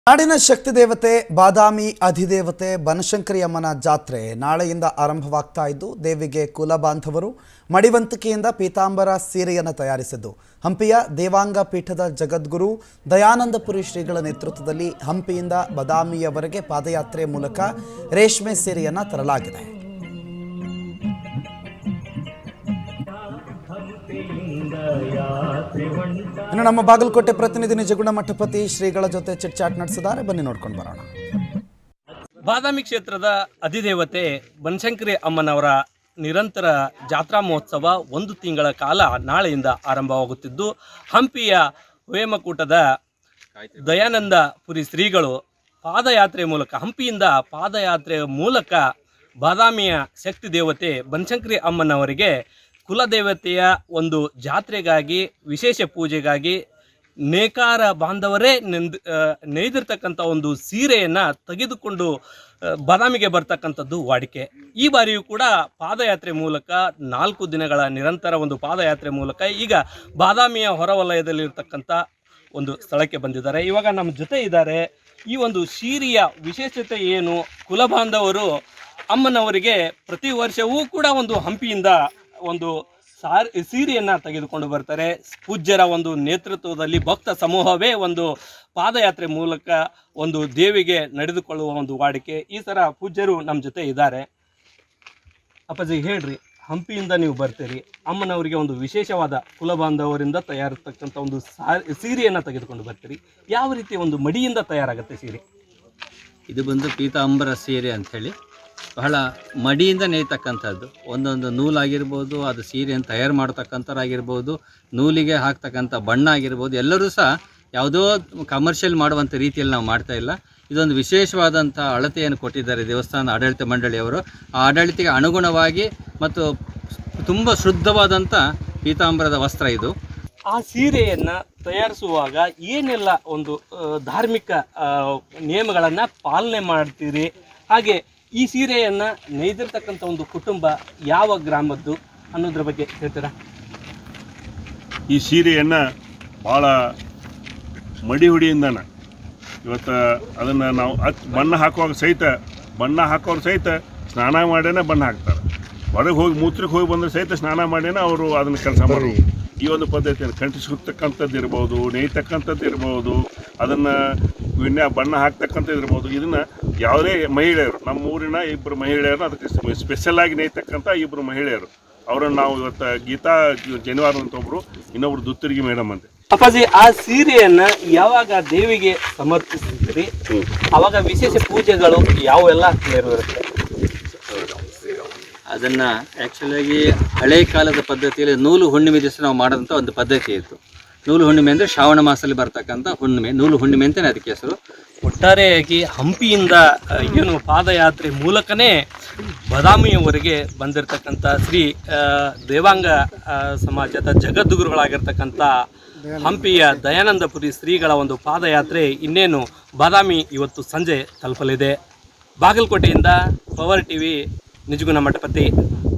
ನಾಡಿನ ಶಕ್ತಿ ದೇವತೆ ಬಾದಾಮಿ ಅಧಿದೇವತೆ ಬನಶಂಕರಿ ಅಮ್ಮನ ಜಾತ್ರೆ ನಾಳೆಯಿಂದ ಆರಂಭವಾಗ್ತಾ ಇದ್ದು ದೇವಿಗೆ ಕುಲ ಬಾಂಧವರು ಮಡಿವಂತಿಕೆಯಿಂದ ಪೀತಾಂಬರ ಸೀರೆಯನ್ನು ತಯಾರಿಸಿದ್ದು ಹಂಪಿಯ ದೇವಾಂಗ ಪೀಠದ ಜಗದ್ಗುರು ದಯಾನಂದಪುರಿ ಶ್ರೀಗಳ ನೇತೃತ್ವದಲ್ಲಿ ಹಂಪಿಯಿಂದ ಬಾದಾಮಿಯವರೆಗೆ ಪಾದಯಾತ್ರೆ ಮೂಲಕ ರೇಷ್ಮೆ ಸೀರೆಯನ್ನು ತರಲಾಗಿದೆ ಇನ್ನು ನಮ್ಮ ಬಾಗಲಕೋಟೆ ಪ್ರತಿನಿಧಿ ನಿಜಗುಣ ಮಠಪತಿ ಶ್ರೀಗಳ ಜೊತೆ ಚಿಟ್ ಚಾಟ್ ನಡೆಸಿದ್ದಾರೆ ಬನ್ನಿ ನೋಡ್ಕೊಂಡು ಬರೋಣ ಬಾದಾಮಿ ಕ್ಷೇತ್ರದ ಅಧಿದೇವತೆ ಬನಶಂಕರಿ ಅಮ್ಮನವರ ನಿರಂತರ ಜಾತ್ರಾ ಮಹೋತ್ಸವ ಒಂದು ತಿಂಗಳ ಕಾಲ ನಾಳೆಯಿಂದ ಆರಂಭವಾಗುತ್ತಿದ್ದು ಹಂಪಿಯ ಹೇಮಕೂಟದ ದಯಾನಂದ ಪುರಿ ಶ್ರೀಗಳು ಪಾದಯಾತ್ರೆ ಮೂಲಕ ಹಂಪಿಯಿಂದ ಪಾದಯಾತ್ರೆಯ ಮೂಲಕ ಬಾದಾಮಿಯ ಶಕ್ತಿ ದೇವತೆ ಬನಶಂಕರಿ ಅಮ್ಮನವರಿಗೆ ಕುಲದೇವತೆಯ ಒಂದು ಜಾತ್ರೆಗಾಗಿ ವಿಶೇಷ ಪೂಜೆಗಾಗಿ ನೇಕಾರ ಬಾಂಧವರೇ ನೆಂದ್ ಆ, ನೇಯ್ದಿರ್ತಕ್ಕಂಥ ಒಂದು ಸೀರೆಯನ್ನು ತೆಗೆದುಕೊಂಡು ಆ, ಬಾದಾಮಿಗೆ ಬರ್ತಕ್ಕಂಥದ್ದು ವಾಡಿಕೆ ಈ ಬಾರಿಯೂ ಕೂಡ ಪಾದಯಾತ್ರೆ ಮೂಲಕ ನಾಲ್ಕು ದಿನಗಳ ನಿರಂತರ ಒಂದು ಪಾದಯಾತ್ರೆ ಮೂಲಕ ಈಗ ಬಾದಾಮಿಯ ಹೊರವಲಯದಲ್ಲಿರ್ತಕ್ಕಂಥ ಒಂದು ಸ್ಥಳಕ್ಕೆ ಬಂದಿದ್ದಾರೆ ಇವಾಗ ನಮ್ಮ ಜೊತೆ ಇದ್ದಾರೆ ಈ ಒಂದು ಸೀರೆಯ ವಿಶೇಷತೆ ಏನು ಕುಲಬಾಂಧವರು ಅಮ್ಮನವರಿಗೆ ಪ್ರತಿ ವರ್ಷವೂ ಕೂಡ ಒಂದು ಹಂಪಿಯಿಂದ ಒಂದು ಸಾರ್ ಸೀರೆಯನ್ನು ತೆಗೆದುಕೊಂಡು ಬರ್ತಾರೆ ಪೂಜ್ಯರ ಒಂದು ನೇತೃತ್ವದಲ್ಲಿ ಭಕ್ತ ಸಮೂಹವೇ ಒಂದು ಪಾದಯಾತ್ರೆ ಮೂಲಕ ಒಂದು ದೇವಿಗೆ ನಡೆದುಕೊಳ್ಳುವ ಒಂದು ವಾಡಿಕೆ ಈ ಥರ ಪೂಜ್ಯರು ನಮ್ಮ ಜೊತೆ ಇದ್ದಾರೆ ಅಪ್ಪಾಜಿ ಹೇಳ್ರಿ ಹಂಪಿಯಿಂದ ನೀವು ಬರ್ತೀರಿ ಅಮ್ಮನವರಿಗೆ ಒಂದು ವಿಶೇಷವಾದ ಕುಲಬಾಂಧವರಿಂದ ತಯಾರಿಸ್ತಕ್ಕಂಥ ಒಂದು ಸಾ ಸೀರೆಯನ್ನು ತೆಗೆದುಕೊಂಡು ಬರ್ತೀರಿ ಯಾವ ರೀತಿ ಒಂದು ಮಡಿಯಿಂದ ತಯಾರಾಗುತ್ತೆ ಸೀರೆ ಇದು ಬಂದು ಪೀತಾಂಬರ ಸೀರೆ ಅಂಥೇಳಿ ಬಹಳ ಮಡಿಯಿಂದ ನೇಯ್ತಕ್ಕಂಥದ್ದು ಒಂದೊಂದು ನೂಲಾಗಿರ್ಬೋದು ಅದು ಸೀರೆಯನ್ನು ತಯಾರು ಮಾಡ್ತಕ್ಕಂಥವ್ರಾಗಿರ್ಬೋದು ನೂಲಿಗೆ ಹಾಕ್ತಕ್ಕಂಥ ಬಣ್ಣ ಆಗಿರ್ಬೋದು ಎಲ್ಲರೂ ಸಹ ಯಾವುದೋ ಕಮರ್ಷಿಯಲ್ ಮಾಡುವಂಥ ರೀತಿಯಲ್ಲಿ ನಾವು ಮಾಡ್ತಾ ಇಲ್ಲ ಇದೊಂದು ವಿಶೇಷವಾದಂಥ ಅಳತೆಯನ್ನು ಕೊಟ್ಟಿದ್ದಾರೆ ದೇವಸ್ಥಾನ ಆಡಳಿತ ಮಂಡಳಿಯವರು ಆ ಆಡಳಿತಕ್ಕೆ ಅನುಗುಣವಾಗಿ ಮತ್ತು ತುಂಬ ಶುದ್ಧವಾದಂಥ ಪೀತಾಂಬರದ ವಸ್ತ್ರ ಇದು ಆ ಸೀರೆಯನ್ನು ತಯಾರಿಸುವಾಗ ಏನೆಲ್ಲ ಒಂದು ಆ, ಧಾರ್ಮಿಕ ಆ, ನಿಯಮಗಳನ್ನು ಪಾಲನೆ ಮಾಡ್ತೀರಿ ಹಾಗೆ ಈ ಸೀರೆಯನ್ನು ನೇಯ್ದಿರ್ತಕ್ಕಂಥ ಒಂದು ಕುಟುಂಬ ಯಾವ ಗ್ರಾಮದ್ದು ಅನ್ನೋದ್ರ ಬಗ್ಗೆ ಹೇಳ್ತೀರಾ ಈ ಸೀರೆಯನ್ನು ಭಾಳ ಮಡಿ ಹುಡಿಯಿಂದನ ಇವತ್ತು ಅದನ್ನು ನಾವು ಹಚ್ ಬಣ್ಣ ಹಾಕುವಾಗ ಸಹಿತ ಬಣ್ಣ ಹಾಕೋರು ಸಹಿತ ಸ್ನಾನ ಮಾಡೇನೆ ಬಣ್ಣ ಹಾಕ್ತಾರೆ ಹೊರಗೆ ಹೋಗಿ ಮೂತ್ರಕ್ಕೆ ಹೋಗಿ ಬಂದ್ರೆ ಸಹಿತ ಸ್ನಾನ ಮಾಡೇನೆ ಅವರು ಅದನ್ನು ಕೆಲಸ ಮಾಡೋದು ಈ ಒಂದು ಪದ್ಧತಿಯನ್ನು ಕಂಟಿಸುತ್ತಕ್ಕಂಥದ್ದು ಇರ್ಬೋದು ನೇಯ್ತಕ್ಕಂಥದ್ದು ಇರ್ಬೋದು ಅದನ್ನು ವಿನ್ಯಾ ಬಣ್ಣ ಹಾಕ್ತಕ್ಕಂಥದ್ದು ಇರ್ಬೋದು ಇದನ್ನು ಯಾವುದೇ ಮಹಿಳೆಯರು ನಮ್ಮ ಊರಿನ ಇಬ್ಬರು ಮಹಿಳೆಯರು ಅದಕ್ಕೆ ಸ್ಪೆಷಲ್ ಆಗಿ ನೇಯ್ತಕ್ಕಂಥ ಇಬ್ಬರು ಮಹಿಳೆಯರು ಅವರನ್ನು ನಾವು ಇವತ್ತು ಗೀತಾ ಜನಿವಾರ ಅಂತ ಒಬ್ಬರು ಇನ್ನೊಬ್ರು ದುತ್ತರಿಗೆ ಮೇಡಮ್ ಅಂತೆ ಅಪ್ಪಾಜಿ ಆ ಸೀರೆಯನ್ನ ಯಾವಾಗ ದೇವಿಗೆ ಸಮರ್ಪಿಸ್ತೀರಿ ಅವಾಗ ವಿಶೇಷ ಪೂಜೆಗಳು ಯಾವೆಲ್ಲ ನೆರವೇರುತ್ತೆ ಅದನ್ನು ಆ್ಯಕ್ಚುಲಾಗಿ ಹಳೆ ಕಾಲದ ಪದ್ಧತಿಯಲ್ಲಿ ನೂಲು ಹುಣ್ಣಿಮೆ ದಿವಸ ನಾವು ಮಾಡೋದಂಥ ಒಂದು ಪದ್ಧತಿ ಇತ್ತು ನೂಲು ಹುಣ್ಣಿಮೆ ಅಂದರೆ ಶ್ರಾವಣ ಮಾಸದಲ್ಲಿ ಬರ್ತಕ್ಕಂಥ ಹುಣ್ಣಿಮೆ ನೂಲು ಹುಣ್ಣಿಮೆ ಅಂತಲೇ ಅದಕ್ಕೆ ಹೆಸರು ಒಟ್ಟಾರೆಯಾಗಿ ಹಂಪಿಯಿಂದ ಆ, ಏನು ಪಾದಯಾತ್ರೆ ಮೂಲಕನೇ ಬದಾಮಿಯವರೆಗೆ ಬಂದಿರತಕ್ಕಂಥ ಶ್ರೀ ಆ, ದೇವಾಂಗ ಆ, ಸಮಾಜದ ಜಗದ್ಗುರುಗಳಾಗಿರ್ತಕ್ಕಂಥ ಹಂಪಿಯ ದಯಾನಂದಪುರಿ ಶ್ರೀಗಳ ಒಂದು ಪಾದಯಾತ್ರೆ ಇನ್ನೇನು ಬಾದಾಮಿ ಇವತ್ತು ಸಂಜೆ ತಲುಪಲಿದೆ ಬಾಗಲಕೋಟೆಯಿಂದ ಪವರ್ ಟಿವಿ ನಿಜಗುಣ ಮಠಪತಿ